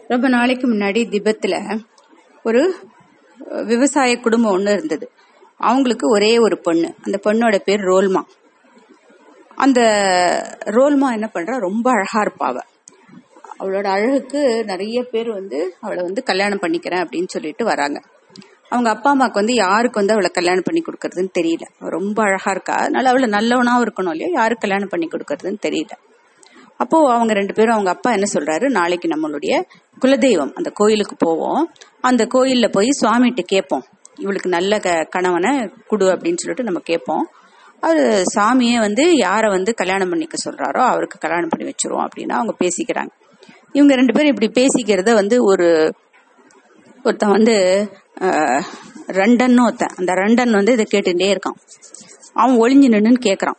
ரொம்ப நாளைக்கு முன்னாடி திபத்துல ஒரு விவசாய குடும்பம் ஒன்று இருந்தது அவங்களுக்கு ஒரே ஒரு பொண்ணு அந்த பொண்ணோட பேர் ரோல்மா அந்த ரோல்மா என்ன பண்றா ரொம்ப அழகா இருப்பா அவ அவளோட அழகுக்கு நிறைய பேர் வந்து அவளை வந்து கல்யாணம் பண்ணிக்கிறேன் அப்படின்னு சொல்லிட்டு வராங்க அவங்க அப்பா அம்மாவுக்கு வந்து யாருக்கு வந்து அவளை கல்யாணம் பண்ணி கொடுக்கறதுன்னு தெரியல அவ ரொம்ப அழகா இருக்கா அதனால அவளை நல்லவனாவும் இருக்கணும் இல்லையா யாருக்கு கல்யாணம் பண்ணி கொடுக்கறதுன்னு தெரியல அப்போ அவங்க ரெண்டு பேரும் அவங்க அப்பா என்ன சொல்றாரு நாளைக்கு நம்மளுடைய குலதெய்வம் அந்த கோயிலுக்கு போவோம் அந்த கோயில்ல போய் சுவாமிகிட்ட கேட்போம் இவளுக்கு நல்ல க- கணவனை குடு அப்படின்னு சொல்லிட்டு நம்ம கேட்போம் அது சாமியே வந்து யாரை வந்து கல்யாணம் பண்ணிக்க சொல்றாரோ அவருக்கு கல்யாணம் பண்ணி வச்சிருவோம் அப்படின்னு அவங்க பேசிக்கிறாங்க இவங்க ரெண்டு பேரும் இப்படி பேசிக்கிறத வந்து ஒரு ஒருத்தன் வந்து அஹ், ரண்டன் ஒருத்தன் அந்த ரண்டன் வந்து இதை கேட்டுட்டே இருக்கான் அவன் ஒளிஞ்சு நின்னுன்னு கேக்குறான்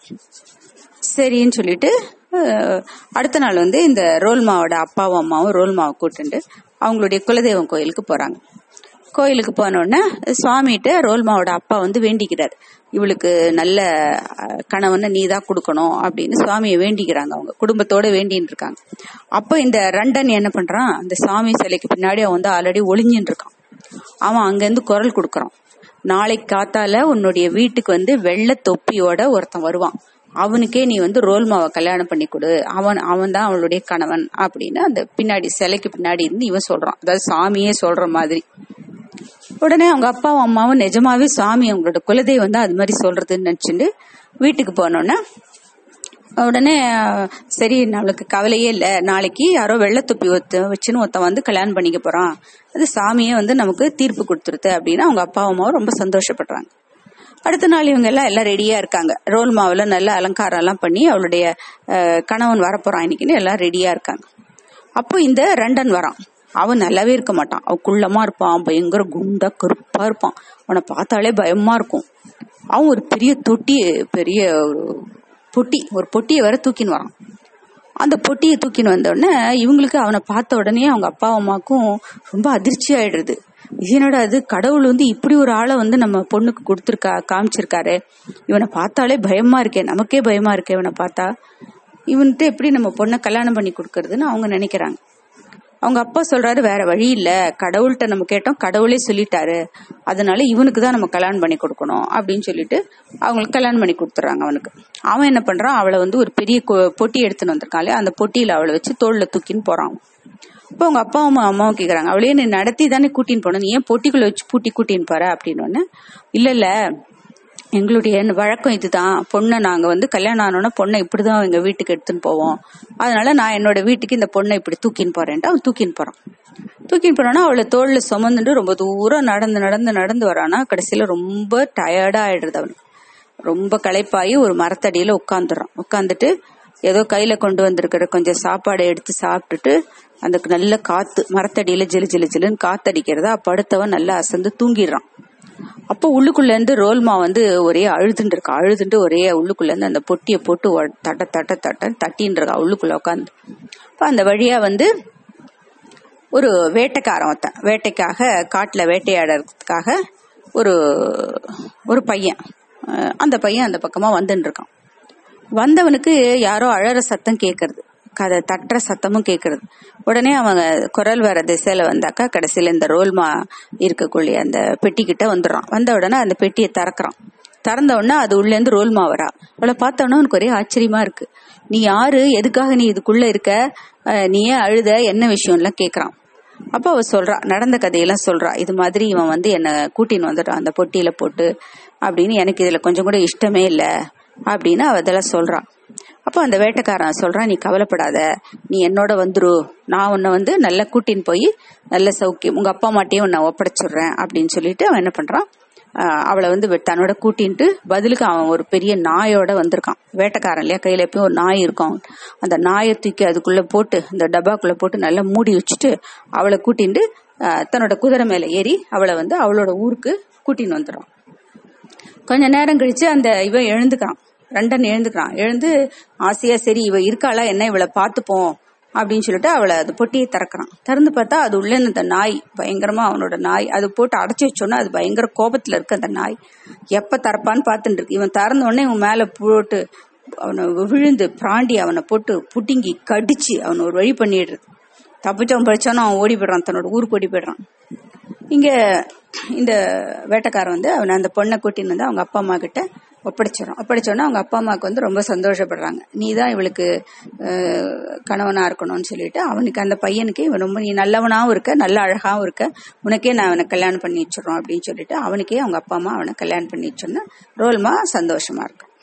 சரின்னு சொல்லிட்டு அஹ், அடுத்த நாள் வந்து இந்த ரோல்மாவோட அப்பாவும் அம்மாவும் ரோல்மாவை கூட்டுண்டு அவங்களுடைய குலதெய்வம் கோயிலுக்கு போறாங்க கோயிலுக்கு போன உடனே சுவாமிகிட்ட ரோல்மாவோட அப்பா வந்து வேண்டிக்கிறார் இவளுக்கு நல்ல அஹ், கணவனை நீ தான் கொடுக்கணும் அப்படின்னு சுவாமியை வேண்டிக்கிறாங்க அவங்க குடும்பத்தோட வேண்டின்னு இருக்காங்க அப்போ இந்த ரண்டன் என்ன பண்றான் அந்த சாமி சிலைக்கு பின்னாடி அவன் வந்து ஆல்ரெடி ஒளிஞ்சின்னு இருக்கான் அவன் அங்கிருந்து குரல் கொடுக்கறான் நாளைக்கு காத்தால உன்னுடைய வீட்டுக்கு வந்து வெள்ளை தொப்பியோட ஒருத்தன் வருவான் அவனுக்கே நீ வந்து ரோல்மாவை கல்யாணம் பண்ணி கொடு அவன் அவன் தான் அவளுடைய கணவன் அப்படின்னு அந்த பின்னாடி சிலைக்கு பின்னாடி இருந்து இவன் சொல்றான் அதாவது சாமியே சொல்ற மாதிரி உடனே அவங்க அப்பாவும் அம்மாவும் நிஜமாவே சாமி அவங்களோட குலதெய்வம் தான் அது மாதிரி சொல்றதுன்னு நினைச்சுட்டு வீட்டுக்கு போனோன்னே உடனே அஹ், சரி நம்மளுக்கு கவலையே இல்ல நாளைக்கு யாரோ வெள்ளத்துப்பி ஒத்த வச்சுன்னு ஒருத்தன் வந்து கல்யாணம் பண்ணிக்க போறான் அது சாமியே வந்து நமக்கு தீர்ப்பு கொடுத்துருது அப்படின்னு அவங்க அப்பா அம்மாவும் ரொம்ப சந்தோஷப்படுறாங்க அடுத்த நாள் இவங்க எல்லாம் எல்லாம் ரெடியா இருக்காங்க ரோல் மாவுல நல்ல அலங்காரம் எல்லாம் பண்ணி அவளுடைய அஹ், கணவன் வரப்போறான் இன்னைக்குன்னு எல்லாம் ரெடியா இருக்காங்க அப்போ இந்த ரெண்டன் வரான் அவன் நல்லாவே இருக்க மாட்டான் அவன் குள்ளமா இருப்பான் பயங்கர குண்டா கருப்பா இருப்பான் அவனை பார்த்தாலே பயமா இருக்கும் அவன் ஒரு பெரிய தொட்டி பெரிய ஒரு பொட்டி ஒரு பொட்டியை வேற தூக்கின்னு வரான் அந்த பொட்டியை தூக்கின்னு வந்த உடனே இவங்களுக்கு அவனை பார்த்த உடனே அவங்க அப்பா அம்மாக்கும் ரொம்ப அதிர்ச்சி ஆயிடுறது இது என்னடா அது கடவுள் வந்து இப்படி ஒரு ஆளை வந்து நம்ம பொண்ணுக்கு கொடுத்துருக்கா காமிச்சிருக்காரு இவனை பார்த்தாலே பயமா இருக்கே நமக்கே பயமா இருக்கே இவனை பார்த்தா இவன்கிட்ட எப்படி நம்ம பொண்ணை கல்யாணம் பண்ணி கொடுக்கறதுன்னு அவங்க நினைக்கிறாங்க அவங்க அப்பா சொல்றாரு வேற வழி இல்ல கடவுள்கிட்ட நம்ம கேட்டோம் கடவுளே சொல்லிட்டாரு அதனால இவனுக்கு தான் நம்ம கல்யாணம் பண்ணி கொடுக்கணும் அப்படின்னு சொல்லிட்டு அவங்களுக்கு கல்யாணம் பண்ணி கொடுத்துறாங்க அவனுக்கு அவன் என்ன பண்றான் அவளை வந்து ஒரு பெரிய கொ- பொட்டி எடுத்துன்னு வந்திருக்கான் இல்லையா அந்த பொட்டியில அவளை வச்சு தோல்ல தூக்கின்னு போறான் அவன். இப்போ அவங்க அப்பாவும் அம்மாவும் கேக்குறாங்க அவளையே நீ நடத்தி தானே கூட்டின்னு போன நீ ஏன் பொட்டிக்குள்ள வச்சு பூட்டி கூட்டின்னு போற அப்படின்னு உடனே இல்ல இல்ல எங்களுடைய வழக்கம் இதுதான் பொண்ணை நாங்க வந்து கல்யாணம் ஆனோன்னா பொண்ணை இப்படிதான் எங்க வீட்டுக்கு எடுத்துன்னு போவோம் அதனால நான் என்னோட வீட்டுக்கு இந்த பொண்ணை இப்படி தூக்கின்னு போறேன்ட்டு அவன் தூக்கின்னு போறான் தூக்கின்னு போறானா அவளை தோல்ல சுமந்துட்டு ரொம்ப தூரம் நடந்து நடந்து நடந்து வரானா கடைசியில ரொம்ப டயர்டா ஆயிடுறது அவனுக்கு ரொம்ப களைப்பாகி ஒரு மரத்தடியில உட்காந்துடுறான் உட்காந்துட்டு ஏதோ கையில கொண்டு வந்திருக்கிற கொஞ்சம் சாப்பாடை எடுத்து சாப்பிட்டுட்டு அந்த நல்ல காத்து மரத்தடியில ஜிலு ஜிலு ஜிலுன்னு காத்தடிக்கிறதா படுத்தவன் நல்லா அசந்து தூங்கிடுறான் அப்போ உள்ளுக்குள்ள இருந்து ரோல்மா வந்து ஒரே அழுதுண்டு இருக்கா அழுதுண்டு ஒரே உள்ளுக்குள்ள இருந்து அந்த பொட்டியை போட்டு ஒ- தட்ட தட்ட தட்ட தட்டின்னு இருக்கா உள்ளுக்குள்ள உட்காந்து அப்ப அந்த வழியா வந்து ஒரு வேட்டைக்காரன் ஒருத்தன் வேட்டைக்காக காட்டுல வேட்டையாடுறதுக்காக ஒரு ஒரு பையன் அஹ் அந்த பையன் அந்த பக்கமா வந்துட்டு இருக்கான் வந்தவனுக்கு யாரோ அழற சத்தம் கேக்குறது கதை தட்டுற சத்தமும் கேக்குறது உடனே அவன் குரல் வர திசையில வந்தாக்கா கடைசியில இந்த ரோல்மா இருக்கக்கூடிய அந்த பெட்டி கிட்ட வந்துடுறான் வந்த உடனே அந்த பெட்டியை திறக்கிறான் திறந்த உடனே அது உள்ள இருந்து ரோல்மா வரா அவளை பார்த்தோன்னா உனக்கு ஒரே ஆச்சரியமா இருக்கு நீ யாரு எதுக்காக நீ இதுக்குள்ள இருக்க அஹ் நீ ஏன் அழுத என்ன விஷயம்லாம் கேக்குறான் அப்ப அவ சொல்றா நடந்த கதையெல்லாம் சொல்றா இது மாதிரி இவன் வந்து என்ன கூட்டின்னு வந்துட்டான் அந்த பொட்டியில போட்டு அப்படின்னு எனக்கு இதுல கொஞ்சம் கூட இஷ்டமே இல்ல அப்படின்னு அவ இதெல்லாம் சொல்றா அப்ப அந்த வேட்டைக்காரன் சொல்றான் நீ கவலைப்படாத நீ என்னோட வந்துரு நான் உன்னை வந்து நல்லா கூட்டின்னு போய் நல்ல சௌக்கியம் உங்க அப்பா அம்மாட்டையும் உன்னை ஒப்படைச்சிடுறேன் அப்படின்னு சொல்லிட்டு அவன் என்ன பண்றான் ஆஹ் அவளை வந்து வெ- தன்னோட கூட்டின்ட்டு பதிலுக்கு அவன் ஒரு பெரிய நாயோட வந்திருக்கான் வேட்டைக்காரன் இல்லையா கையில எப்பயும் ஒரு நாய் இருக்கும் அந்த நாயை தூக்கி அதுக்குள்ள போட்டு அந்த டப்பாக்குள்ள போட்டு நல்லா மூடி வச்சுட்டு அவளை கூட்டிட்டு ஆஹ் தன்னோட குதிரை மேல ஏறி அவளை வந்து அவளோட ஊருக்கு கூட்டின்னு வந்துடுறான் கொஞ்ச நேரம் கழிச்சு அந்த இவன் எழுந்துக்கிறான் ரெண்டன் எழுந்துக்கிறான் எழுந்து ஆசையா சரி இவ இருக்காளா என்ன இவளை பார்த்துப்போம் அப்படின்னு சொல்லிட்டு அவளை அது பொட்டியை திறக்கிறான் திறந்து பார்த்தா அது உள்ள இருந்த நாய் பயங்கரமா அவனோட நாய் அது போட்டு அடைச்சி வச்சோன்னா அது பயங்கர கோபத்துல இருக்கு அந்த நாய் எப்ப திறப்பான்னு பார்த்துட்டு இருக்கு இவன் திறந்த உடனே இவன் மேல போட்டு அவனை விழுந்து பிராண்டி அவனை போட்டு புட்டிங்கி கடிச்சு அவனை ஒரு வழி பண்ணிடுறது தப்பிச்சவன் படிச்சவனும் அவன் ஓடி போயிடுறான் தன்னோட ஊருக்கு ஓடி போயிடுறான் இங்க இந்த வேட்டைக்காரன் வந்து அவனை அந்த பொண்ணை கூட்டின்னு வந்து அவங்க அப்பா அம்மா கிட்ட ஒப்படைச்சிடறான் ஒப்படைச்சோன்னா அவங்க அப்பா அம்மாவுக்கு வந்து ரொம்ப சந்தோஷப்படுறாங்க நீ தான் இவளுக்கு அஹ், கணவனா இருக்கணும்னு சொல்லிட்டு அவனுக்கு அந்த பையனுக்கு இவன் ரொம்ப நீ நல்லவனாவும் இருக்க நல்ல அழகாவும் இருக்க உனக்கே நான் அவனை கல்யாணம் பண்ணி வச்சிடறோம் அப்படின்னு சொல்லிட்டு அவனுக்கே அவங்க அப்பா அம்மா அவனை கல்யாணம் பண்ணி வச்சோன்னா ரோல்மா சந்தோஷமா இருக்கு